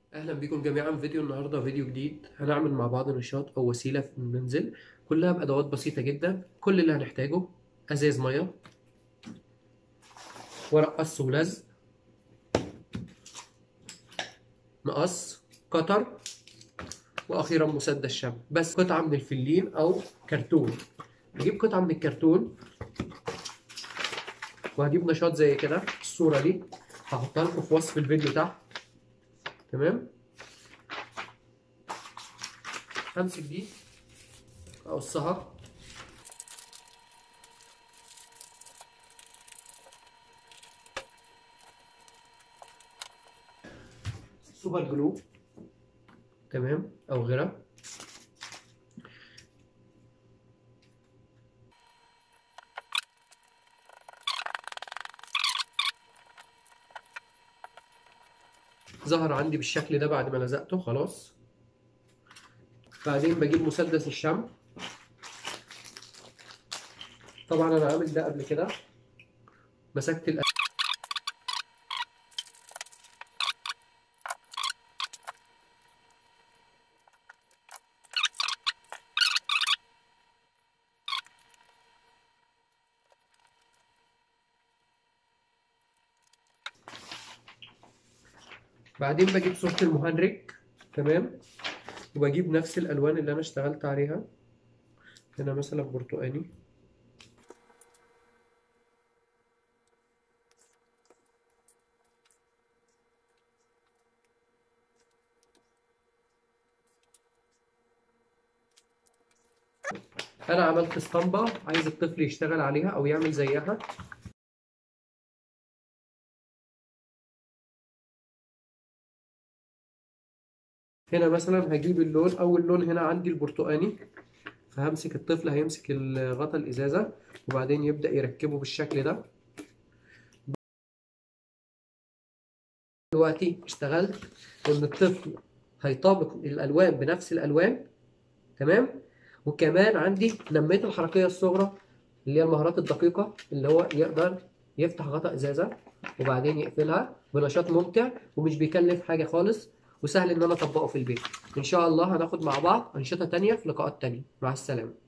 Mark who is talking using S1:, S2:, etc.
S1: اهلا بكم جميعا في فيديو النهارده فيديو جديد هنعمل مع بعض نشاط او وسيله في المنزل كلها بادوات بسيطه جدا كل اللي هنحتاجه ازاز ميه ورق قص ولزق مقص قطر واخيرا مسدس شمع بس قطعه من الفلين او كرتون هجيب قطعه من الكرتون وهجيب نشاط زي كده الصوره دي هحطها لكم في وصف الفيديو تحت تمام همسك دي اقصها سوبر جلو تمام او غيرها ظهر عندي بالشكل ده بعد ما لزقته خلاص بعدين بجيب مسدس الشمع طبعا انا عامل ده قبل كده مسكت الأ... بعدين بجيب صورة المهنرج تمام وبجيب نفس الالوان اللي انا اشتغلت عليها هنا مثلا برتقاني انا عملت اسطمبة عايز الطفل يشتغل عليها او يعمل زيها هنا مثلا هجيب اللون اول لون هنا عندي البرتقاني فهمسك الطفل هيمسك غطا الازازه وبعدين يبدا يركبه بالشكل ده دلوقتي اشتغلت ان الطفل هيطابق الالوان بنفس الالوان تمام وكمان عندي نميت الحركيه الصغرى اللي هي المهارات الدقيقه اللي هو يقدر يفتح غطا ازازه وبعدين يقفلها بنشاط ممتع ومش بيكلف حاجه خالص وسهل ان انا اطبقه في البيت ان شاء الله هناخد مع بعض انشطه تانية في لقاءات تانية مع السلامه